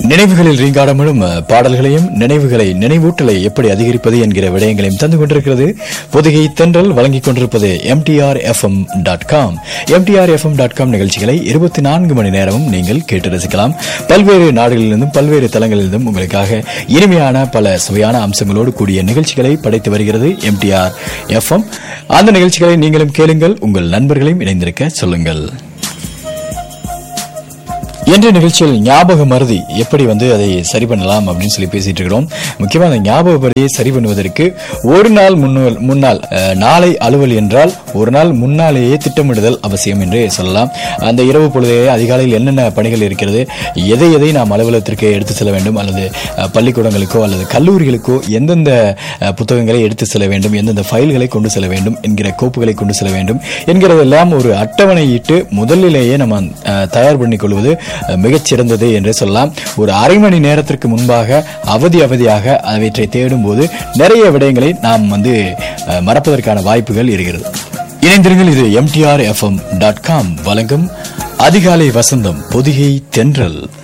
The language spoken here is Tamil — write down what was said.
நினைவுகளில் ரீங்காடமிடும் அஹ், பாடல்களையும் நினைவுகளை நினைவூட்டலை எப்படி அதிகரிப்பது என்கிற விடயங்களையும் தந்து கொண்டிருக்கிறது பொதிகை தென்றல் வழங்கிக் கொண்டிருப்பது MTR FM dot com MTR FM dot com நிகழ்ச்சிகளை இருபத்தி நான்கு மணி நேரமும் நீங்கள் கேட்டு ரசிக்கலாம் பல்வேறு நாடுகளிலிருந்தும் பல்வேறு தளங்களிலிருந்தும் உங்களுக்காக இனிமையான பல சுவையான அம்சங்களோடு கூடிய நிகழ்ச்சிகளை படைத்து வருகிறது எம்டிஆர் எஃப்எம் அந்த நிகழ்ச்சிகளை நீங்களும் கேளுங்கள் உங்கள் நண்பர்களையும் இணைந்திருக்க சொல்லுங்கள் இன்றைய நிகழ்ச்சியில் ஞாபக மருதி எப்படி வந்து அதை சரி பண்ணலாம் அப்படின்னு சொல்லி பேசிட்டு இருக்கிறோம் முக்கியமா அந்த ஞாபக மருதியை சரி பண்ணுவதற்கு ஒரு நாள் முன்னால் முன்னால் அஹ், நாளை அலுவல் என்றால் ஒரு நாள் முன்னாலேயே திட்டமிடுதல் அவசியம் என்று சொல்லலாம் அந்த இரவு பொழுதே அதிகாலையில் என்னென்ன பணிகள் இருக்கிறது எதை எதை நாம் அலுவலகத்திற்கு எடுத்து செல்ல வேண்டும் அல்லது அஹ், பள்ளிக்கூடங்களுக்கோ அல்லது கல்லூரிகளுக்கோ எந்தெந்த அஹ், புத்தகங்களை எடுத்து செல்ல வேண்டும் எந்தெந்த ஃபைல்களை கொண்டு செல்ல வேண்டும் என்கிற கோப்புகளை கொண்டு செல்ல வேண்டும் என்கிறதெல்லாம் ஒரு அட்டவணையிட்டு முதலிலேயே நம்ம அஹ், தயார் பண்ணிக் கொள்வது அஹ், மிகச் சிறந்தது என்று சொல்லலாம் ஒரு அரை மணி நேரத்திற்கு முன்பாக அவதி அவதியாக அவற்றை தேடும் போது நிறைய விடயங்களை நாம் வந்து அஹ், மறப்பதற்கான வாய்ப்புகள் இருக்கிறது இணைந்திருங்கள் இது எம்டிஆர் எஃப்எம் டாட் காம் வழங்கும் அதிகாலை வசந்தம் பொதிகை தென்றல்